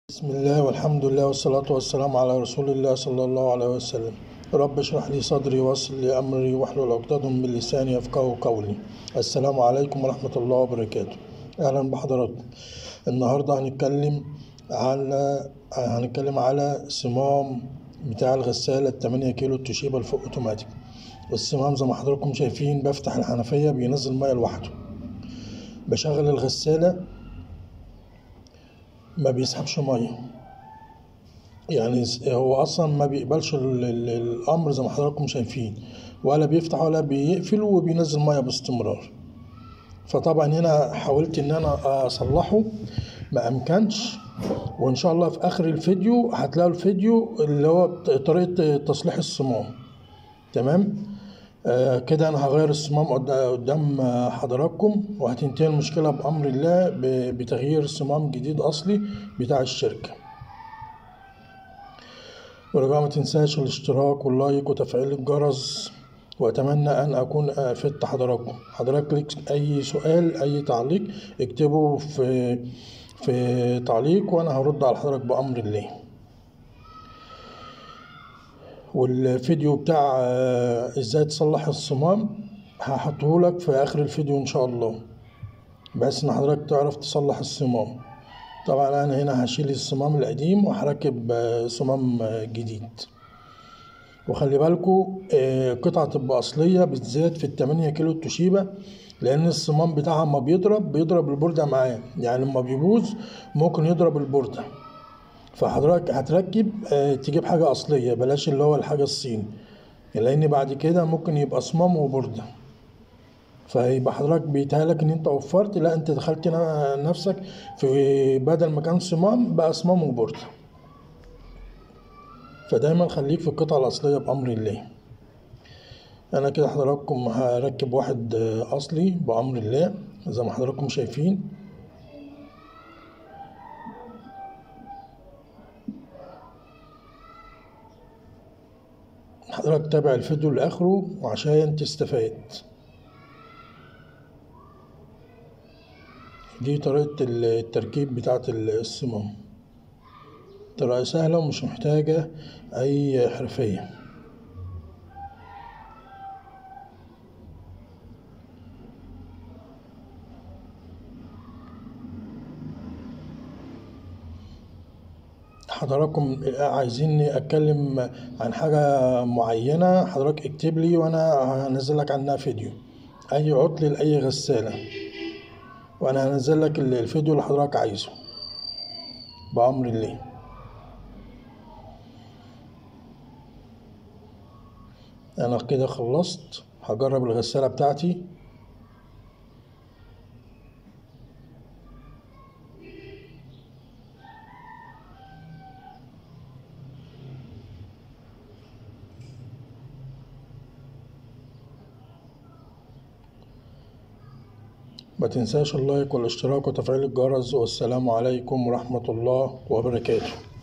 بسم الله والحمد لله والصلاة والسلام على رسول الله صلى الله عليه وسلم رب اشرح لي صدري ويسر لي أمري واحلل عقدة من لساني يفقهوا قولي السلام عليكم ورحمة الله وبركاته أهلا بحضراتكم النهاردة هنتكلم على هنتكلم على صمام بتاع الغسالة التمانية كيلو توشيبا الفوق اوتوماتيك الصمام زي ما حضراتكم شايفين بفتح الحنفية بينزل مية لوحده بشغل الغسالة ما بيسحبش ميه يعني هو اصلا ما بيقبلش ال- ال- الامر زي ما حضراتكم شايفين ولا بيفتح ولا بيقفل وبينزل ميه باستمرار فطبعا هنا حاولت ان انا اصلحه ما امكنش وان شاء الله في اخر الفيديو هتلاقوا الفيديو اللي هو طريقه تصليح الصمام تمام آه كده انا هغير الصمام قد- قدام آه، حضراتكم وهتنتهي المشكله بامر الله ب- بتغيير صمام جديد اصلي بتاع الشركه ورجاء ما تنساش الاشتراك واللايك وتفعيل الجرس واتمنى ان اكون افدت حضراتكم حضرتك ليك اي سؤال اي تعليق اكتبه في في تعليق وانا هرد على حضرتك بامر الله والفيديو بتاع آه، ازاي تصلح الصمام هحطه لك في اخر الفيديو ان شاء الله بحيث ان حضرتك تعرف تصلح الصمام طبعا انا هنا هشيل الصمام القديم وهركب آه، صمام آه، جديد وخلي بالكو آه، قطعة تبقى أصلية بالذات في التمانية كيلو توشيبا لأن الصمام بتاعها ما بيضرب بيضرب البوردة معاه يعني لما بيبوظ ممكن يضرب البوردة فحضرتك هتركب آه، تجيب حاجة أصلية بلاش اللي هو الحاجة الصيني لأن بعد كده ممكن يبقى صمام وبوردة فيبقى حضرتك بيتهيألك إن أنت وفرت لا أنت دخلت نا- نفسك في بدل ما كان صمام بقى صمام وبوردة فدايما خليك في القطعة الأصلية بأمر الله أنا كده حضراتكم هركب واحد آه، أصلي بأمر الله زي ما حضراتكم شايفين حضرتك تابع الفيديو لآخره وعشان تستفاد دي طريقة التركيب بتاعة الصمام طريقة سهلة ومش محتاجة أي حرفية حضراتكم عايزيني اتكلم عن حاجة معينة حضرتك اكتب لي وانا هنزل لك عنها فيديو اي عطل لاي غسالة وانا هنزل لك ال- الفيديو اللي حضرتك عايزه بأمر الله انا كده خلصت هجرب الغسالة بتاعتي ما تنساش اللايك والاشتراك وتفعيل الجرس والسلام عليكم ورحمة الله وبركاته